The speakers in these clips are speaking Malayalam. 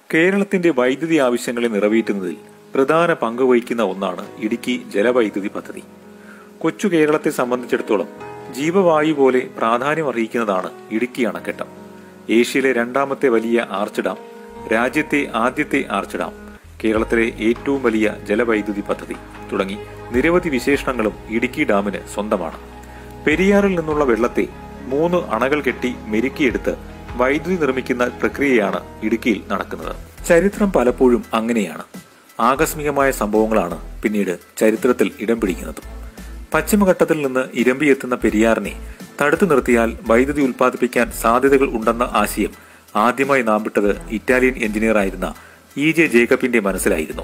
കേരളത്തിന്റെ വൈദ്യുതി ആവശ്യങ്ങളെ നിറവേറ്റുന്നതിൽ പ്രധാന പങ്ക് വഹിക്കുന്ന ഒന്നാണ് ഇടുക്കി ജലവൈദ്യുതി പദ്ധതി കൊച്ചു കേരളത്തെ സംബന്ധിച്ചിടത്തോളം ജീവവായു പോലെ പ്രാധാന്യം അർഹിക്കുന്നതാണ് ഇടുക്കി അണക്കെട്ട് ഏഷ്യയിലെ രണ്ടാമത്തെ വലിയ ആർച്ച് ഡാം രാജ്യത്തെ ആദ്യത്തെ ആർച്ച് ഡാം കേരളത്തിലെ ഏറ്റവും വലിയ ജലവൈദ്യുതി പദ്ധതി തുടങ്ങി നിരവധി വിശേഷണങ്ങളും ഇടുക്കി ഡാമിന് സ്വന്തമാണ് പെരിയാറിൽ നിന്നുള്ള വെള്ളത്തെ മൂന്ന് അണകൾ കെട്ടി മെരുക്കിയെടുത്ത് വൈദ്യുതി നിർമ്മിക്കുന്ന പ്രക്രിയയാണ് ഇടുക്കിയിൽ നടക്കുന്നത് ചരിത്രം പലപ്പോഴും അങ്ങനെയാണ് ആകസ്മികമായ സംഭവങ്ങളാണ് പിന്നീട് ചരിത്രത്തിൽ ഇടം പിടിക്കുന്നത് പശ്ചിമഘട്ടത്തിൽ നിന്ന് ഇരമ്പിയെത്തുന്ന പെരിയാറിനെ തടുത്തു നിർത്തിയാൽ വൈദ്യുതി ഉൽപ്പാദിപ്പിക്കാൻ സാധ്യതകൾ ഉണ്ടെന്ന ആശയം ആദ്യമായി നാമ്പിട്ടത് ഇറ്റാലിയൻ എഞ്ചിനീയറായിരുന്ന ഇ ജെ ജേക്കബിന്റെ മനസ്സിലായിരുന്നു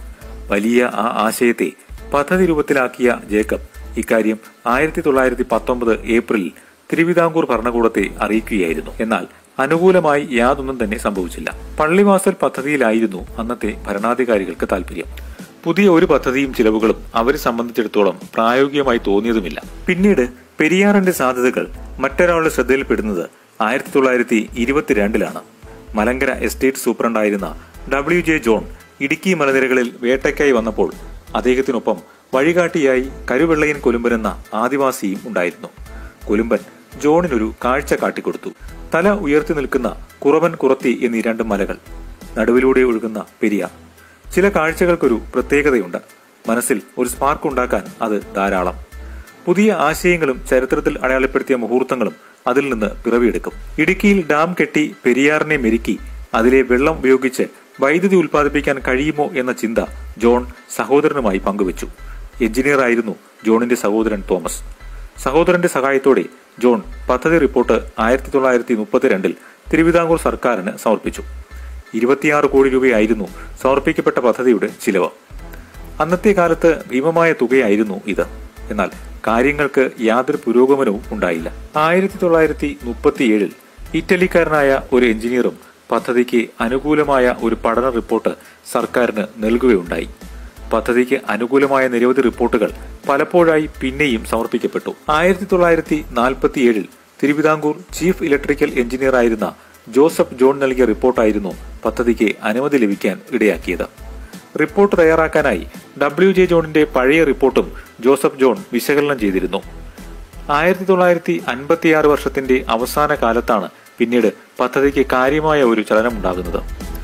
വലിയ ആ ആശയത്തെ പദ്ധതി രൂപത്തിലാക്കിയ ജേക്കബ് ഇക്കാര്യം ആയിരത്തി തൊള്ളായിരത്തി പത്തൊമ്പത് ഏപ്രിലിൽ തിരുവിതാംകൂർ ഭരണകൂടത്തെ അറിയിക്കുകയായിരുന്നു എന്നാൽ അനുകൂലമായി യാതൊന്നും തന്നെ സംഭവിച്ചില്ല പള്ളിവാസൽ പദ്ധതിയിലായിരുന്നു അന്നത്തെ ഭരണാധികാരികൾക്ക് താല്പര്യം പുതിയ ഒരു പദ്ധതിയും ചിലവുകളും അവരെ സംബന്ധിച്ചിടത്തോളം പ്രായോഗികമായി തോന്നിയതുമില്ല പിന്നീട് പെരിയാറിന്റെ സാധ്യതകൾ മറ്റൊരാളുടെ ശ്രദ്ധയിൽപ്പെടുന്നത് ആയിരത്തി തൊള്ളായിരത്തി ഇരുപത്തിരണ്ടിലാണ് മലങ്കര എസ്റ്റേറ്റ് സൂപ്രണ്ടായിരുന്ന ഡബ്ല്യു ജെ ജോൺ ഇടുക്കി മലനിരകളിൽ വേട്ടയ്ക്കായി വന്നപ്പോൾ അദ്ദേഹത്തിനൊപ്പം വഴികാട്ടിയായി കരുവെള്ളയൻ കൊലുമ്പൻ എന്ന ആദിവാസിയും ഉണ്ടായിരുന്നു കൊലുമ്പൻ ജോണിനൊരു കാഴ്ച കാട്ടിക്കൊടുത്തു തല ഉയർത്തി നിൽക്കുന്ന കുറവൻ കുറത്തി എന്നീ രണ്ട് മലകൾ നടുവിലൂടെ ഒഴുകുന്ന പെരിയാർ ചില കാഴ്ചകൾക്കൊരു പ്രത്യേകതയുണ്ട് മനസ്സിൽ ഒരു സ്പാർക്ക് ഉണ്ടാക്കാൻ അത് ധാരാളം പുതിയ ആശയങ്ങളും ചരിത്രത്തിൽ അടയാളപ്പെടുത്തിയ മുഹൂർത്തങ്ങളും അതിൽ നിന്ന് പിറവിയെടുക്കും ഇടുക്കിയിൽ ഡാം കെട്ടി പെരിയാറിനെ മെരുക്കി അതിലെ വെള്ളം ഉപയോഗിച്ച് വൈദ്യുതി ഉൽപ്പാദിപ്പിക്കാൻ കഴിയുമോ എന്ന ചിന്ത ജോൺ സഹോദരനുമായി പങ്കുവച്ചു എഞ്ചിനീയറായിരുന്നു ജോണിന്റെ സഹോദരൻ തോമസ് സഹോദരന്റെ സഹായത്തോടെ ജോൺ പദ്ധതി റിപ്പോർട്ട് ആയിരത്തി തൊള്ളായിരത്തി മുപ്പത്തിരണ്ടിൽ തിരുവിതാംകൂർ സർക്കാരിന് സമർപ്പിച്ചു ഇരുപത്തിയാറ് കോടി രൂപയായിരുന്നു സമർപ്പിക്കപ്പെട്ട പദ്ധതിയുടെ ചിലവ് അന്നത്തെ കാലത്ത് ഭീമമായ തുകയായിരുന്നു ഇത് എന്നാൽ കാര്യങ്ങൾക്ക് യാതൊരു പുരോഗമനവും ഉണ്ടായില്ല ആയിരത്തി തൊള്ളായിരത്തി മുപ്പത്തിയേഴിൽ ഇറ്റലിക്കാരനായ ഒരു എഞ്ചിനീയറും പദ്ധതിക്ക് അനുകൂലമായ ഒരു പഠന റിപ്പോർട്ട് സർക്കാരിന് നൽകുകയുണ്ടായി പദ്ധതിക്ക് അനുകൂലമായ നിരവധി റിപ്പോർട്ടുകൾ പലപ്പോഴായി പിന്നെയും സമർപ്പിക്കപ്പെട്ടു ആയിരത്തി തൊള്ളായിരത്തി നാൽപ്പത്തിയേഴിൽ തിരുവിതാംകൂർ ചീഫ് ഇലക്ട്രിക്കൽ എഞ്ചിനീയർ ആയിരുന്ന ജോസഫ് ജോൺ നൽകിയ റിപ്പോർട്ടായിരുന്നു പദ്ധതിക്ക് അനുമതി ലഭിക്കാൻ ഇടയാക്കിയത് റിപ്പോർട്ട് തയ്യാറാക്കാനായി ഡബ്ല്യു ജെ ജോണിന്റെ പഴയ റിപ്പോർട്ടും ജോസഫ് ജോൺ വിശകലനം ചെയ്തിരുന്നു ആയിരത്തി തൊള്ളായിരത്തി അൻപത്തിയാറ് വർഷത്തിന്റെ അവസാന കാലത്താണ് പിന്നീട് പദ്ധതിക്ക് കാര്യമായ ഒരു ചലനമുണ്ടാകുന്നത്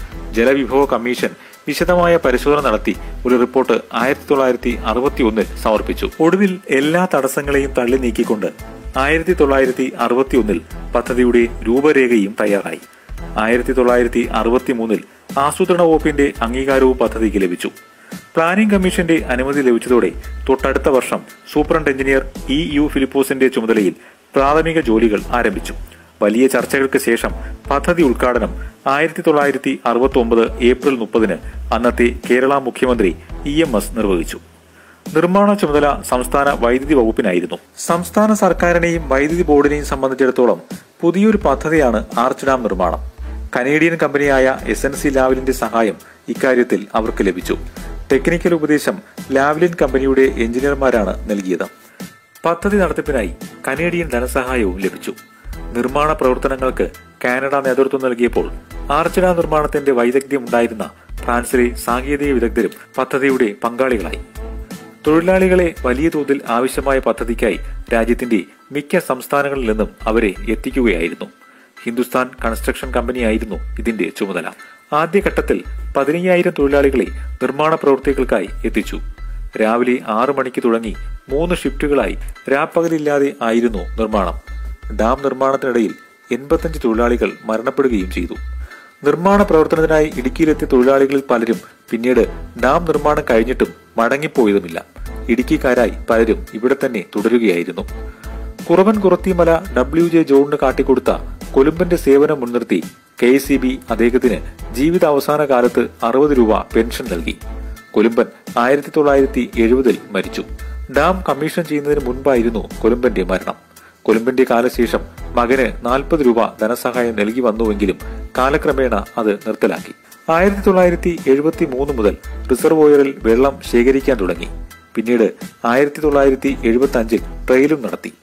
ജലവിഭവ കമ്മീഷൻ വിശദമായ പരിശോധന നടത്തി ഒരു റിപ്പോർട്ട് ആയിരത്തി തൊള്ളായിരത്തി അറുപത്തി ഒന്നിൽ സമർപ്പിച്ചു ഒടുവിൽ എല്ലാ തടസ്സങ്ങളെയും തള്ളി നീക്കിക്കൊണ്ട് ആയിരത്തി തൊള്ളായിരത്തി അറുപത്തി ഒന്നിൽ പദ്ധതിയുടെ രൂപരേഖയും തയ്യാറായി ആയിരത്തി തൊള്ളായിരത്തി അറുപത്തി മൂന്നിൽ ആസൂത്രണ വകുപ്പിന്റെ അംഗീകാരവും പദ്ധതിക്ക് ലഭിച്ചു പ്ലാനിംഗ് കമ്മീഷന്റെ അനുമതി ലഭിച്ചതോടെ തൊട്ടടുത്ത വർഷം സൂപ്രണ്ട് എഞ്ചിനീയർ ഇ യു ഫിലിപ്പോസിന്റെ ചുമതലയിൽ പ്രാഥമിക ജോലികൾ ആരംഭിച്ചു വലിയ ചർച്ചകൾക്ക് ശേഷം പദ്ധതി ഉദ്ഘാടനം ആയിരത്തി തൊള്ളായിരത്തി അറുപത്തി ഒമ്പത് ഏപ്രിൽ മുപ്പതിന് അന്നത്തെ കേരള മുഖ്യമന്ത്രി ഇ എം എസ് നിർവഹിച്ചു നിർമ്മാണ ചുമതല സംസ്ഥാന വൈദ്യുതി വകുപ്പിനായിരുന്നു സംസ്ഥാന സർക്കാരിനെയും വൈദ്യുതി ബോർഡിനെയും സംബന്ധിച്ചിടത്തോളം പുതിയൊരു പദ്ധതിയാണ് ആർച്ച് ഡാം നിർമ്മാണം കനേഡിയൻ കമ്പനിയായ എസ് എൻ സി ലാവലിന്റെ സഹായം ഇക്കാര്യത്തിൽ അവർക്ക് ലഭിച്ചു ടെക്നിക്കൽ ഉപദേശം ലാവലിൻ കമ്പനിയുടെ എഞ്ചിനീയർമാരാണ് നൽകിയത് പദ്ധതി നടത്തിപ്പിനായി കനേഡിയൻ ധനസഹായവും ലഭിച്ചു നിർമ്മാണ പ്രവർത്തനങ്ങൾക്ക് കാനഡ നേതൃത്വം നൽകിയപ്പോൾ ആർച്ച് ഡാം നിർമ്മാണത്തിന്റെ വൈദഗ്ധ്യം ഉണ്ടായിരുന്ന ഫ്രാൻസിലെ സാങ്കേതിക വിദഗ്ധരും പദ്ധതിയുടെ പങ്കാളികളായി തൊഴിലാളികളെ വലിയ തോതിൽ ആവശ്യമായ പദ്ധതിക്കായി രാജ്യത്തിന്റെ മിക്ക സംസ്ഥാനങ്ങളിൽ നിന്നും അവരെ എത്തിക്കുകയായിരുന്നു ഹിന്ദുസ്ഥാൻ കൺസ്ട്രക്ഷൻ കമ്പനിയായിരുന്നു ഇതിന്റെ ചുമതല ആദ്യഘട്ടത്തിൽ പതിനയ്യായിരം തൊഴിലാളികളെ നിർമ്മാണ പ്രവൃത്തികൾക്കായി എത്തിച്ചു രാവിലെ ആറു മണിക്ക് തുടങ്ങി മൂന്ന് ഷിഫ്റ്റുകളായി രാപ്പകലില്ലാതെ ആയിരുന്നു നിർമ്മാണം ഡാം നിർമ്മാണത്തിനിടയിൽ എൺപത്തഞ്ച് തൊഴിലാളികൾ മരണപ്പെടുകയും ചെയ്തു നിർമ്മാണ പ്രവർത്തനത്തിനായി ഇടുക്കിയിലെത്തിയ തൊഴിലാളികളിൽ പലരും പിന്നീട് ഡാം നിർമ്മാണം കഴിഞ്ഞിട്ടും മടങ്ങിപ്പോയതുമില്ല ഇടുക്കിക്കാരായി പലരും ഇവിടെ തന്നെ തുടരുകയായിരുന്നു കുറവൻ കുറത്തിമല ഡബ്ല്യു ജെ ജോണിന് കാട്ടിക്കൊടുത്ത കൊലുമ്പന്റെ സേവനം മുൻനിർത്തി കെ സി ബി അദ്ദേഹത്തിന് ജീവിത അവസാന കാലത്ത് അറുപത് രൂപ പെൻഷൻ നൽകി കൊലുമ്പൻ ആയിരത്തി തൊള്ളായിരത്തി എഴുപതിൽ മരിച്ചു ഡാം കമ്മീഷൻ ചെയ്യുന്നതിന് മുൻപായിരുന്നു കൊലുമ്പന്റെ മരണം കൊലുമ്പന്റെ കാലശേഷം മകന് നാൽപ്പത് രൂപ ധനസഹായം നൽകി വന്നുവെങ്കിലും കാലക്രമേണ അത് നിർത്തലാക്കി ആയിരത്തി തൊള്ളായിരത്തി എഴുപത്തി മൂന്ന് മുതൽ റിസർവോയറിൽ വെള്ളം ശേഖരിക്കാൻ തുടങ്ങി പിന്നീട് ആയിരത്തി തൊള്ളായിരത്തി എഴുപത്തി അഞ്ചിൽ ട്രയലും നടത്തി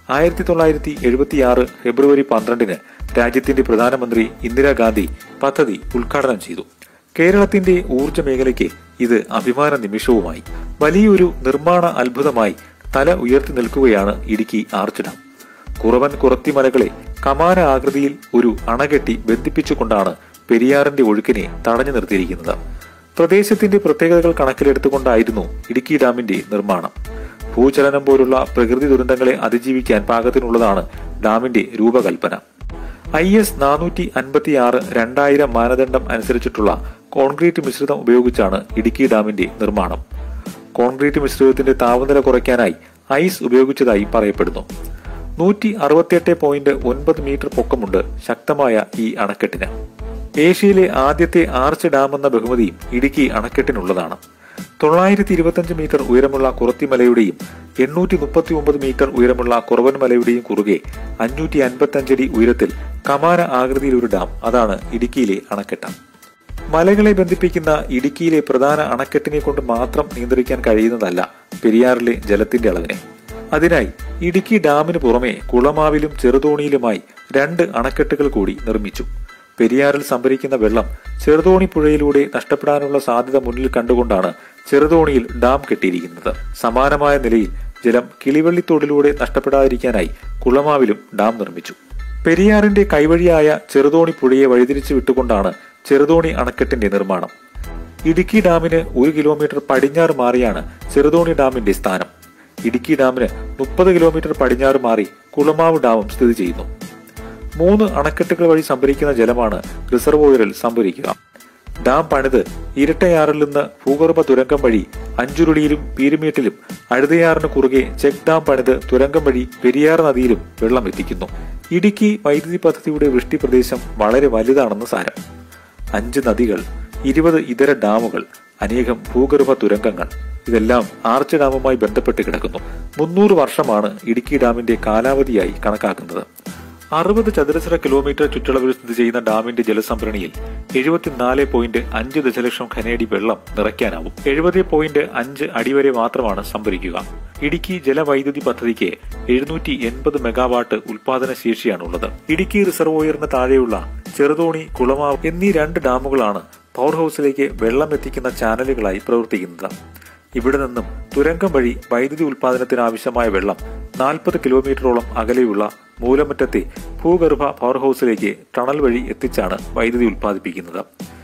ആയിരത്തി തൊള്ളായിരത്തി എഴുപത്തിയാറ് ഫെബ്രുവരി പന്ത്രണ്ടിന് രാജ്യത്തിന്റെ പ്രധാനമന്ത്രി ഇന്ദിരാഗാന്ധി പദ്ധതി ഉദ്ഘാടനം ചെയ്തു കേരളത്തിന്റെ ഊർജ്ജ മേഖലയ്ക്ക് ഇത് അഭിമാന നിമിഷവുമായി വലിയൊരു നിർമ്മാണ അത്ഭുതമായി തല ഉയർത്തി നിൽക്കുകയാണ് ഇടുക്കി ആർച്ച് ഡാം കുറവൻ കുറത്തിമലകളെ കമാന ആകൃതിയിൽ ഒരു അണകെട്ടി ബന്ധിപ്പിച്ചുകൊണ്ടാണ് പെരിയാറിന്റെ ഒഴുക്കിനെ തടഞ്ഞു നിർത്തിയിരിക്കുന്നത് പ്രദേശത്തിന്റെ പ്രത്യേകതകൾ കണക്കിലെടുത്തുകൊണ്ടായിരുന്നു ഇടുക്കി ഡാമിന്റെ നിർമ്മാണം ഭൂചലനം പോലുള്ള പ്രകൃതി ദുരന്തങ്ങളെ അതിജീവിക്കാൻ പാകത്തിനുള്ളതാണ് ഡാമിന്റെ രൂപകൽപ്പന ഐ എസ് നാനൂറ്റി അൻപത്തി ആറ് രണ്ടായിരം മാനദണ്ഡം അനുസരിച്ചിട്ടുള്ള കോൺക്രീറ്റ് മിശ്രിതം ഉപയോഗിച്ചാണ് ഇടുക്കി ഡാമിന്റെ നിർമ്മാണം കോൺക്രീറ്റ് മിശ്രിതത്തിന്റെ താപനില കുറയ്ക്കാനായി ഐസ് ഉപയോഗിച്ചതായി പറയപ്പെടുന്നു നൂറ്റി അറുപത്തിയെട്ട് പോയിന്റ് ഒൻപത് മീറ്റർ പൊക്കമുണ്ട് ശക്തമായ ഈ അണക്കെട്ടിന് ഏഷ്യയിലെ ആദ്യത്തെ ആർച്ച് ഡാം എന്ന ബഹുമതിയും ഇടുക്കി അണക്കെട്ടിനുള്ളതാണ് തൊള്ളായിരത്തി ഇരുപത്തിയഞ്ച് മീറ്റർ ഉയരമുള്ള കുറത്തിമലയുടെയും എണ്ണൂറ്റി മുപ്പത്തി ഒമ്പത് മീറ്റർ ഉയരമുള്ള കുറവൻ മലയുടെയും കുറുകെ അഞ്ഞൂറ്റി അൻപത്തിയഞ്ചടി ഉയരത്തിൽ കമാന ആകൃതിയിലൊരു ഡാം അതാണ് ഇടുക്കിയിലെ അണക്കെട്ട് മലകളെ ബന്ധിപ്പിക്കുന്ന ഇടുക്കിയിലെ പ്രധാന അണക്കെട്ടിനെ കൊണ്ട് മാത്രം നിയന്ത്രിക്കാൻ കഴിയുന്നതല്ല പെരിയാറിലെ ജലത്തിന്റെ അളവിനെ അതിനായി ഇടുക്കി ഡാമിന് പുറമെ കുളമാവിലും ചെറുതോണിയിലുമായി രണ്ട് അണക്കെട്ടുകൾ കൂടി നിർമ്മിച്ചു പെരിയാറിൽ സംഭരിക്കുന്ന വെള്ളം ചെറുതോണി പുഴയിലൂടെ നഷ്ടപ്പെടാനുള്ള സാധ്യത മുന്നിൽ കണ്ടുകൊണ്ടാണ് ചെറുതോണിയിൽ ഡാം കെട്ടിയിരിക്കുന്നത് സമാനമായ നിലയിൽ ജലം കിളിവള്ളിത്തോടിലൂടെ നഷ്ടപ്പെടാതിരിക്കാനായി കുളമാവിലും ഡാം നിർമ്മിച്ചു പെരിയാറിന്റെ കൈവഴിയായ ചെറുതോണി പുഴയെ വഴിതിരിച്ചു വിട്ടുകൊണ്ടാണ് ചെറുതോണി അണക്കെട്ടിന്റെ നിർമ്മാണം ഇടുക്കി ഡാമിന് ഒരു കിലോമീറ്റർ പടിഞ്ഞാറ് മാറിയാണ് ചെറുതോണി ഡാമിന്റെ സ്ഥാനം ഇടുക്കി ഡാമിന് മുപ്പത് കിലോമീറ്റർ പടിഞ്ഞാറ് മാറി കുളമാവ് ഡാമും സ്ഥിതി ചെയ്യുന്നു മൂന്ന് അണക്കെട്ടുകൾ വഴി സംഭരിക്കുന്ന ജലമാണ് റിസർവോയറിൽ സംഭരിക്കുക ഡാം പണിത് ഇരട്ടയാറിൽ നിന്ന് ഭൂഗർഭ തുരങ്കം വഴി അഞ്ചുരുളിയിലും പീരുമേട്ടിലും അഴുതയാറിന് കുറുകെ ചെക്ക് ഡാം പണിത് തുരങ്കം വഴി പെരിയാർ നദിയിലും വെള്ളം എത്തിക്കുന്നു ഇടുക്കി വൈദ്യുതി പദ്ധതിയുടെ വൃഷ്ടി പ്രദേശം വളരെ വലുതാണെന്ന് സാരം അഞ്ച് നദികൾ ഇരുപത് ഇതര ഡാമുകൾ അനേകം ഭൂഗർഭ തുരങ്കങ്ങൾ ഇതെല്ലാം ആർച്ച് ഡാമുമായി ബന്ധപ്പെട്ട് കിടക്കുന്നു മുന്നൂറ് വർഷമാണ് ഇടുക്കി ഡാമിന്റെ കാലാവധിയായി കണക്കാക്കുന്നത് അറുപത് ചതുരശ്ര കിലോമീറ്റർ ചുറ്റളവിൽ സ്ഥിതി ചെയ്യുന്ന ഡാമിന്റെ ജലസംഭരണിയിൽ എഴുപത്തിനാല് പോയിന്റ് അഞ്ച് ദശലക്ഷം ഖനയടി വെള്ളം നിറയ്ക്കാനാവും എഴുപത് പോയിന്റ് അഞ്ച് അടി വരെ മാത്രമാണ് സംഭരിക്കുക ഇടുക്കി ജലവൈദ്യുതി പദ്ധതിക്ക് എഴുന്നൂറ്റി എൺപത് മെഗാവാട്ട് ഉൽപാദന ശേഷിയാണുള്ളത് ഇടുക്കി റിസർവോയറിന് താഴെയുള്ള ചെറുതോണി കുളമാവ് എന്നീ രണ്ട് ഡാമുകളാണ് പവർ ഹൌസിലേക്ക് വെള്ളം എത്തിക്കുന്ന ചാനലുകളായി പ്രവർത്തിക്കുന്നത് ഇവിടെ നിന്നും തുരങ്കം വഴി വൈദ്യുതി ഉൽപാദനത്തിന് ആവശ്യമായ വെള്ളം നാൽപ്പത് കിലോമീറ്ററോളം അകലെയുള്ള മൂലമറ്റത്തെ ഭൂഗർഭ പവർ ഹൌസിലേക്ക് ടണൽ വഴി എത്തിച്ചാണ് വൈദ്യുതി ഉൽപ്പാദിപ്പിക്കുന്നത്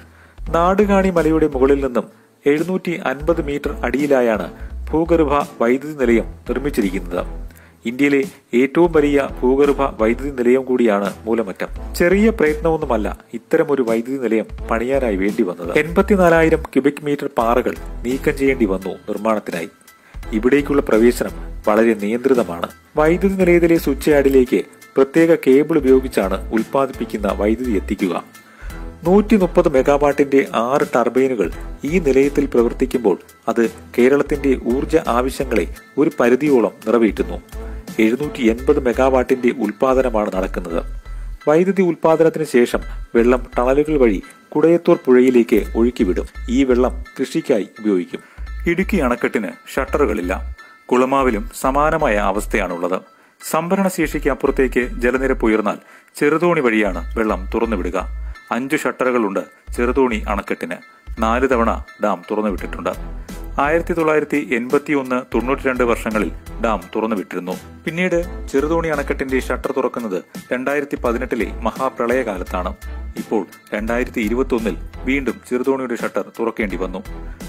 നാടുകാണി മലയുടെ മുകളിൽ നിന്നും എഴുന്നൂറ്റി അൻപത് മീറ്റർ അടിയിലായാണ് ഭൂഗർഭ വൈദ്യുതി നിലയം നിർമ്മിച്ചിരിക്കുന്നത് ഇന്ത്യയിലെ ഏറ്റവും വലിയ ഭൂഗർഭ വൈദ്യുതി നിലയം കൂടിയാണ് മൂലമറ്റം ചെറിയ പ്രയത്നമൊന്നുമല്ല ഇത്തരമൊരു വൈദ്യുതി നിലയം പണിയാനായി വേണ്ടി വന്നത് എൺപത്തിനാലായിരം ക്യൂബിക് മീറ്റർ പാറകൾ നീക്കം ചെയ്യേണ്ടി വന്നു നിർമ്മാണത്തിനായി ഇവിടേക്കുള്ള പ്രവേശനം വളരെ നിയന്ത്രിതമാണ് വൈദ്യുതി നിലയത്തിലെ സ്വിച്ച് യാർഡിലേക്ക് പ്രത്യേക കേബിൾ ഉപയോഗിച്ചാണ് ഉൽപ്പാദിപ്പിക്കുന്ന വൈദ്യുതി എത്തിക്കുക നൂറ്റി മുപ്പത് മെഗാവാട്ടിന്റെ ആറ് ടർബൈനുകൾ ഈ നിലയത്തിൽ പ്രവർത്തിക്കുമ്പോൾ അത് കേരളത്തിന്റെ ഊർജ ആവശ്യങ്ങളെ ഒരു പരിധിയോളം നിറവേറ്റുന്നു എഴുന്നൂറ്റി എൺപത് മെഗാവാട്ടിന്റെ ഉൽപാദനമാണ് നടക്കുന്നത് വൈദ്യുതി ഉൽപാദനത്തിന് ശേഷം വെള്ളം ടണലുകൾ വഴി കുടയത്തൂർ പുഴയിലേക്ക് ഒഴുക്കിവിടും ഈ വെള്ളം കൃഷിക്കായി ഉപയോഗിക്കും ഇടുക്കി അണക്കെട്ടിന് ഷട്ടറുകളില്ല കുളമാവിലും സമാനമായ അവസ്ഥയാണുള്ളത് സംഭരണ ശേഷിക്ക് അപ്പുറത്തേക്ക് ജലനിരപ്പ് ഉയർന്നാൽ ചെറുതോണി വഴിയാണ് വെള്ളം തുറന്നുവിടുക അഞ്ചു ഷട്ടറുകളുണ്ട് ചെറുതോണി അണക്കെട്ടിന് നാല് തവണ ഡാം തുറന്നുവിട്ടിട്ടുണ്ട് ആയിരത്തി തൊള്ളായിരത്തി എൺപത്തി ഒന്ന് തൊണ്ണൂറ്റി രണ്ട് വർഷങ്ങളിൽ ഡാം തുറന്നുവിട്ടിരുന്നു പിന്നീട് ചെറുതോണി അണക്കെട്ടിന്റെ ഷട്ടർ തുറക്കുന്നത് രണ്ടായിരത്തി പതിനെട്ടിലെ മഹാപ്രളയകാലത്താണ് ഇപ്പോൾ രണ്ടായിരത്തി ഇരുപത്തി ഒന്നിൽ വീണ്ടും ചെറുതോണിയുടെ ഷട്ടർ തുറക്കേണ്ടി വന്നു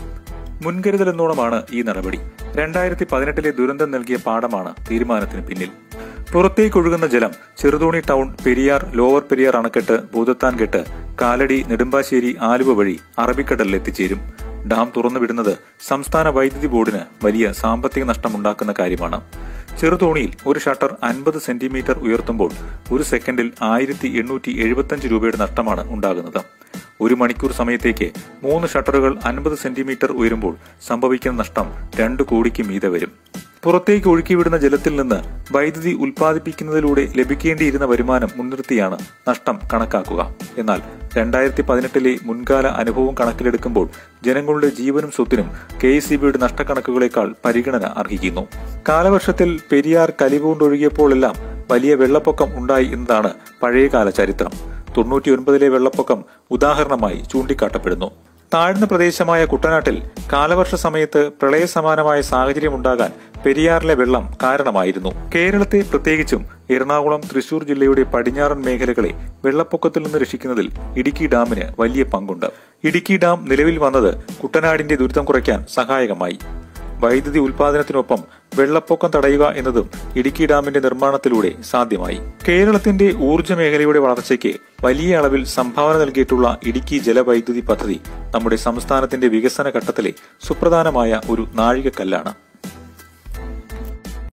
മുൻകരുതലെന്നോണമാണ് ഈ നടപടി രണ്ടായിരത്തി പതിനെട്ടിലെ ദുരന്തം നൽകിയ പാഠമാണ് തീരുമാനത്തിന് പിന്നിൽ പുറത്തേക്കൊഴുകുന്ന ജലം ചെറുതോണി ടൗൺ പെരിയാർ ലോവർ പെരിയാർ അണക്കെട്ട് ഭൂതത്താൻകെട്ട് കാലടി നെടുമ്പാശ്ശേരി ആലുവ വഴി അറബിക്കടലിൽ എത്തിച്ചേരും ഡാം തുറന്നുവിടുന്നത് സംസ്ഥാന വൈദ്യുതി ബോർഡിന് വലിയ സാമ്പത്തിക നഷ്ടമുണ്ടാക്കുന്ന കാര്യമാണ് ചെറുതോണിയിൽ ഒരു ഷട്ടർ അൻപത് സെന്റിമീറ്റർ ഉയർത്തുമ്പോൾ ഒരു സെക്കൻഡിൽ ആയിരത്തി എണ്ണൂറ്റി എഴുപത്തഞ്ച് രൂപയുടെ നഷ്ടമാണ് ഉണ്ടാകുന്നത് ഒരു മണിക്കൂർ സമയത്തേക്ക് മൂന്ന് ഷട്ടറുകൾ അൻപത് സെന്റിമീറ്റർ ഉയരുമ്പോൾ സംഭവിക്കുന്ന നഷ്ടം രണ്ട് കോടിക്ക് മീതെ വരും പുറത്തേക്ക് ഒഴുക്കിവിടുന്ന ജലത്തിൽ നിന്ന് വൈദ്യുതി ഉൽപ്പാദിപ്പിക്കുന്നതിലൂടെ ലഭിക്കേണ്ടിയിരുന്ന വരുമാനം മുൻനിർത്തിയാണ് നഷ്ടം കണക്കാക്കുക എന്നാൽ രണ്ടായിരത്തി പതിനെട്ടിലെ മുൻകാല അനുഭവം കണക്കിലെടുക്കുമ്പോൾ ജനങ്ങളുടെ ജീവനും സ്വത്തിനും കെ എസ് ബിയുടെ നഷ്ടക്കണക്കുകളേക്കാൾ പരിഗണന അർഹിക്കുന്നു കാലവർഷത്തിൽ പെരിയാർ കലിപൂണ്ടൊഴുകിയപ്പോഴെല്ലാം വലിയ വെള്ളപ്പൊക്കം ഉണ്ടായി എന്നതാണ് പഴയകാല ചരിത്രം തൊണ്ണൂറ്റിയൊൻപതിലെ വെള്ളപ്പൊക്കം ഉദാഹരണമായി ചൂണ്ടിക്കാട്ടപ്പെടുന്നു താഴ്ന്ന പ്രദേശമായ കുട്ടനാട്ടിൽ കാലവർഷ സമയത്ത് പ്രളയസമാനമായ സാഹചര്യമുണ്ടാകാൻ പെരിയാറിലെ വെള്ളം കാരണമായിരുന്നു കേരളത്തെ പ്രത്യേകിച്ചും എറണാകുളം തൃശൂർ ജില്ലയുടെ പടിഞ്ഞാറൻ മേഖലകളെ വെള്ളപ്പൊക്കത്തിൽ നിന്ന് രക്ഷിക്കുന്നതിൽ ഇടുക്കി ഡാമിന് വലിയ പങ്കുണ്ട് ഇടുക്കി ഡാം നിലവിൽ വന്നത് കുട്ടനാടിന്റെ ദുരിതം കുറയ്ക്കാൻ സഹായകമായി വൈദ്യുതി ഉൽപാദനത്തിനൊപ്പം വെള്ളപ്പൊക്കം തടയുക എന്നതും ഇടുക്കി ഡാമിന്റെ നിർമ്മാണത്തിലൂടെ സാധ്യമായി കേരളത്തിന്റെ ഊർജ്ജ മേഖലയുടെ വളർച്ചയ്ക്ക് വലിയ അളവിൽ സംഭാവന നൽകിയിട്ടുള്ള ഇടുക്കി ജലവൈദ്യുതി പദ്ധതി നമ്മുടെ സംസ്ഥാനത്തിന്റെ വികസന ഘട്ടത്തിലെ സുപ്രധാനമായ ഒരു നാഴികക്കല്ലാണ്